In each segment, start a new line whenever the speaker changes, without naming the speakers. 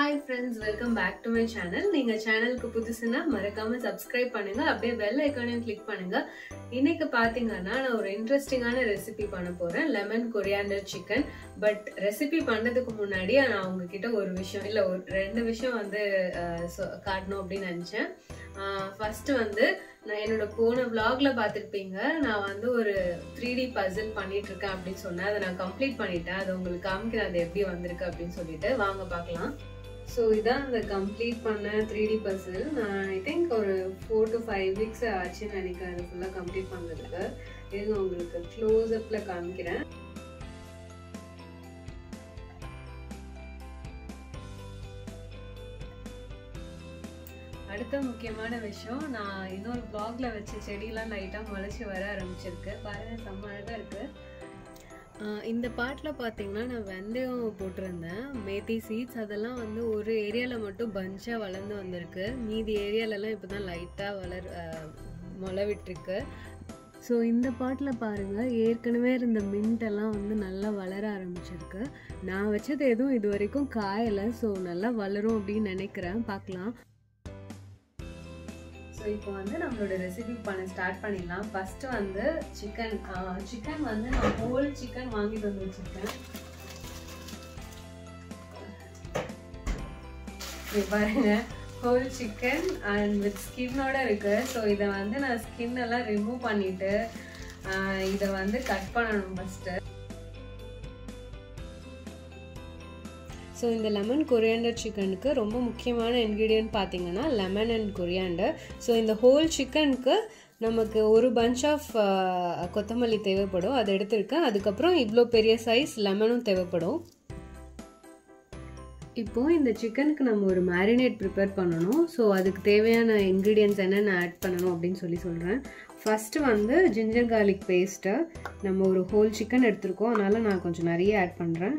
hi friends welcome back to my channel நீங்க சேனலுக்கு புதுசுனா மறக்காம சப்ஸ்கிரைப் பண்ணுங்க அப்படியே பெல் ஐக்கானையும் கிளிக் பண்ணுங்க இன்னைக்கு பாத்தீங்கன்னா நான் ஒரு இன்ட்ரெஸ்டிங்கான ரெசிபி பண்ண போறேன் lemon coriander chicken but recipe பண்றதுக்கு முன்னாடி நான் உங்ககிட்ட ஒரு விஷயம் இல்ல ஒரு ரெண்டு விஷயம் வந்து அஹ், சொ- காட்டணும் அப்படின்னு நினைச்சேன் ஃபர்ஸ்ட் வந்து நான் என்னோட போன vlogல பார்த்திருப்பீங்க நான் வந்து ஒரு த்ரீ டி பசில் பண்ணிட்டு இருக்கேன் அப்படின்னு சொன்னேன் அதை நான் கம்ப்ளீட் பண்ணிட்டேன் அதை உங்களுக்கு காமிக்கிறேன் அது எப்படி வந்திருக்கு அப்படின்னு சொல்லிட்டு வாங்க பார்க்கலாம் ஸோ இதான் அந்த கம்ப்ளீட் பண்ண த்ரீ டி பசில் நான் ஐ திங்க் ஒரு ஃபோர் டு ஃபைவ் வீக்ஸ் ஆச்சுன்னு நினைக்கிறேன் அது ஃபுல்லாக கம்ப்ளீட் பண்ணுறதுக்கு இது உங்களுக்கு க்ளோஸ் அப்பில் காமிக்கிறேன் அடுத்த முக்கியமான விஷயம் நான் இன்னொரு vlogல வச்ச செடியெல்லாம் லைட்டாக முளைச்சி வர ஆரம்பிச்சிருக்கு பாருங்க செம்ம அழகாக இருக்கு ஆஹ் இந்த பாட்டில் பார்த்தீங்கன்னா நான் வெந்தயம் போட்டிருந்தேன் மேத்தி சீட்ஸ் அதெல்லாம் வந்து ஒரு ஏரியாவில் மட்டும் பஞ்சாக வளர்ந்து வந்திருக்கு மீதி ஏரியாலலாம் இப்போ தான் லைட்டாக வளர் ஆஹ் முளை விட்டுருக்கு ஸோ இந்த பாட்டில் பாருங்கள் ஏற்கனவே இருந்த மின்ட் எல்லாம் வந்து நல்லா வளர ஆரம்பிச்சிருக்கு நான் வச்சது எதுவும் இது வரைக்கும் காயலை ஸோ நல்லா வளரும் அப்படின்னு நினைக்கிறேன் பார்க்கலாம் ஸோ இப்போ வந்து நம்மளோட ரெசிபி பண்ண ஸ்டார்ட் பண்ணிடலாம் ஃபர்ஸ்ட் வந்து சிக்கன் சிக்கன் வந்து நான் ஹோல் சிக்கன் வாங்கிட்டு வந்து வச்சிருக்கேன் இங்க பாருங்க ஹோல் சிக்கன் அண்ட் வித் ஸ்கின்னோட இருக்கு ஸோ இதை வந்து நான் ஸ்கின் எல்லாம் ரிமூவ் பண்ணிட்டு ஆஹ் இதை வந்து கட் பண்ணணும் ஃபர்ஸ்ட் ஸோ இந்த லெமன் கொரியாண்டர் சிக்கனுக்கு ரொம்ப முக்கியமான இன்க்ரீடியன்ட் பார்த்தீங்கன்னா லெமன் அண்ட் கொரியாண்டர் ஸோ இந்த ஹோல் சிக்கனுக்கு நமக்கு ஒரு பஞ்ச் ஆஃப் கொத்தமல்லி தேவைப்படும் அதை எடுத்திருக்கேன் அதுக்கப்புறம் இவ்வளோ பெரிய சைஸ் லெமனும் தேவைப்படும் இப்போ இந்த சிக்கனுக்கு நம்ம ஒரு மேரினேட் ப்ரிப்பேர் பண்ணணும் ஸோ அதுக்கு தேவையான இன்க்ரீடியன்ஸ் என்னென்ன ஆட் பண்ணணும் அப்படின்னு சொல்லி சொல்கிறேன் ஃபஸ்ட்டு வந்து ஜிஞ்சர் கார்லிக் பேஸ்ட்டை நம்ம ஒரு ஹோல் சிக்கன் எடுத்திருக்கோம் அதனால் நான் கொஞ்சம் நிறைய ஆட் பண்ணுறேன்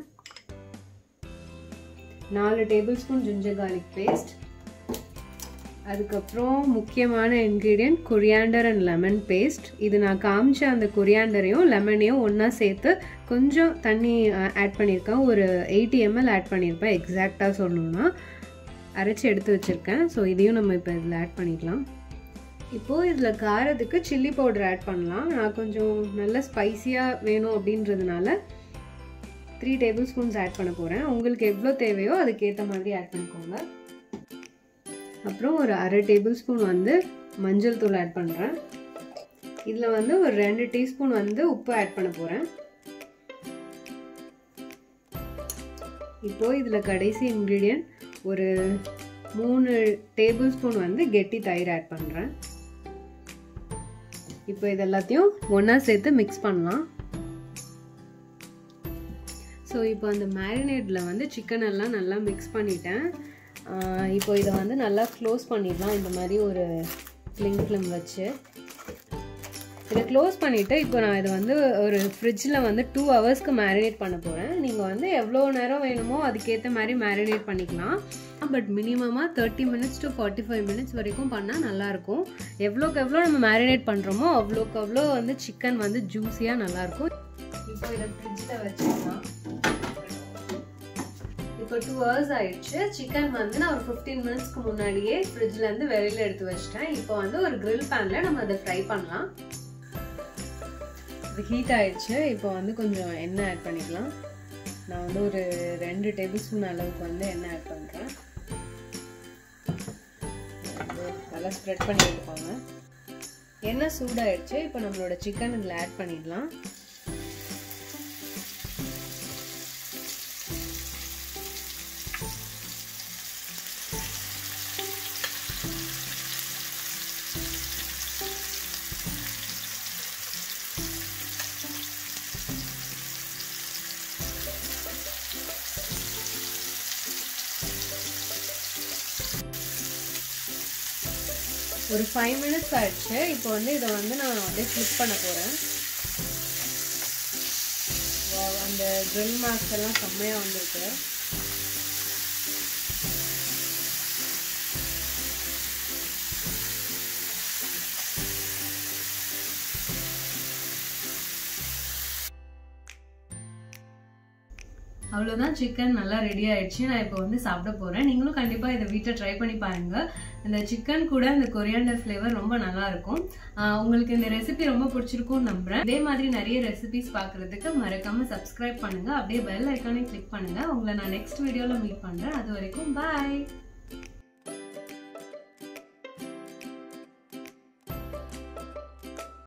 நாலு tablespoon ginger garlic paste அதுக்கப்புறம் முக்கியமான ingredient coriander and lemon paste இது நான் காமிச்ச அந்த கொரியாண்டரையும் லெமனையும் ஒன்றா சேர்த்து கொஞ்சம் தண்ணி ஆட் பண்ணியிருக்கேன் ஒரு எயிட்டி எம்எல் ஆட் பண்ணியிருப்பேன் எக்ஸாக்டாக சொல்லணும்னா அரைச்சி எடுத்து வச்சுருக்கேன் ஸோ இதையும் நம்ம இப்போ இதில் ஆட் பண்ணிக்கலாம் இப்போது இதில் காரத்துக்கு சில்லி பவுடர் ஆட் பண்ணலாம் நான் கொஞ்சம் நல்ல ஸ்பைசியாக வேணும் அப்படின்றதுனால த்ரீ டேபிள் ஸ்பூன்ஸ் ஆட் பண்ண போகிறேன் உங்களுக்கு எவ்வளோ தேவையோ அதுக்கேற்ற மாதிரி ஆட் பண்ணிக்கோங்க அப்புறம் ஒரு அரை டேபிள் ஸ்பூன் வந்து மஞ்சள் தூள் ஆட் பண்ணுறேன் இதில் வந்து ஒரு ரெண்டு டீஸ்பூன் வந்து உப்பு ஆட் பண்ண போகிறேன் இப்போ இதில் கடைசி இன்க்ரீடியன்ட் ஒரு மூணு டேபிள் ஸ்பூன் வந்து கெட்டி தயிர் ஆட் பண்ணுறேன் இப்போ இது எல்லாத்தையும் ஒன்றா சேர்த்து மிக்ஸ் பண்ணலாம் ஸோ இப்போ அந்த மேரினேட்டில் வந்து சிக்கன் எல்லாம் நல்லா மிக்ஸ் பண்ணிட்டேன் ஆஹ் இப்போ இதை வந்து நல்லா க்ளோஸ் பண்ணிடலாம் இந்த மாதிரி ஒரு ஃப்ளிங் ஃபிலிம் வச்சு இதை க்ளோஸ் பண்ணிவிட்டு இப்போ நான் இதை வந்து ஒரு ஃப்ரிட்ஜில் வந்து டூ ஹவர்ஸ்க்கு மேரினேட் பண்ண போகிறேன் நீங்கள் வந்து எவ்வளோ நேரம் வேணுமோ அதுக்கேற்ற மாதிரி மேரினேட் பண்ணிக்கலாம் பட் மினிமமாக thirty minutes to forty five minutes வரைக்கும் பண்ணால் நல்லாயிருக்கும் எவ்வளோக்கு எவ்வளோ நம்ம மேரினேட் பண்ணுறோமோ அவ்வளோக்கு அவ்வளோ வந்து சிக்கன் வந்து ஜூஸியாக நல்லாயிருக்கும் இப்போ இதை ஃப்ரிட்ஜில் வச்சுக்கலாம் இப்போ டூ ஹவர்ஸ் ஆயிடுச்சு சிக்கன் வந்து நான் ஒரு ஃபிஃப்டீன் மினிட்ஸ்க்கு முன்னாடியே ஃப்ரிட்ஜ்ல இருந்து வெளியில எடுத்து வச்சிட்டேன் இப்போ வந்து ஒரு grill பேன்ல நம்ம அதை ஃப்ரை பண்ணலாம் இது ஹீட் ஆயிடுச்சு இப்போ வந்து கொஞ்சம் எண்ணெய் ஆட் பண்ணிக்கலாம் நான் வந்து ஒரு ரெண்டு டேபிள் ஸ்பூன் அளவுக்கு வந்து எண்ணெய் ஆட் பண்ணுறேன் நல்லா ஸ்ப்ரெட் பண்ணி எடுப்பாங்க எண்ணெய் சூடாயிடுச்சு இப்போ நம்மளோட சிக்கன் இதில் ஆட் பண்ணிடலாம் ஒரு ஃபைவ் மினிட்ஸ் ஆயிடுச்சு இப்போ வந்து இதை வந்து நான் அப்படியே ஃப்ளிப் பண்ண போகிறேன் அந்த grill மார்க்ஸ் எல்லாம் செம்மையாக வந்திருக்கு அவ்வளோதான் சிக்கன் நல்லா ரெடி ஆயிடுச்சு நான் இப்போ வந்து சாப்பிட போகிறேன் நீங்களும் கண்டிப்பாக இதை வீட்டில் ட்ரை பண்ணி பாருங்க இந்த சிக்கன் கூட இந்த கொரியாண்டர் ஃப்ளேவர் ரொம்ப நல்லா இருக்கும் ஆஹ் உங்களுக்கு இந்த ரெசிபி ரொம்ப பிடிச்சிருக்கும்னு நம்புறேன் இதே மாதிரி நிறைய ரெசிபிஸ் பார்க்கறதுக்கு மறக்காம சப்ஸ்கிரைப் பண்ணுங்க அப்படியே பெல் ஐக்கானே கிளிக் பண்ணுங்க உங்களை நான் நெக்ஸ்ட் வீடியோவில் மீட் பண்றேன் அது வரைக்கும் பாய்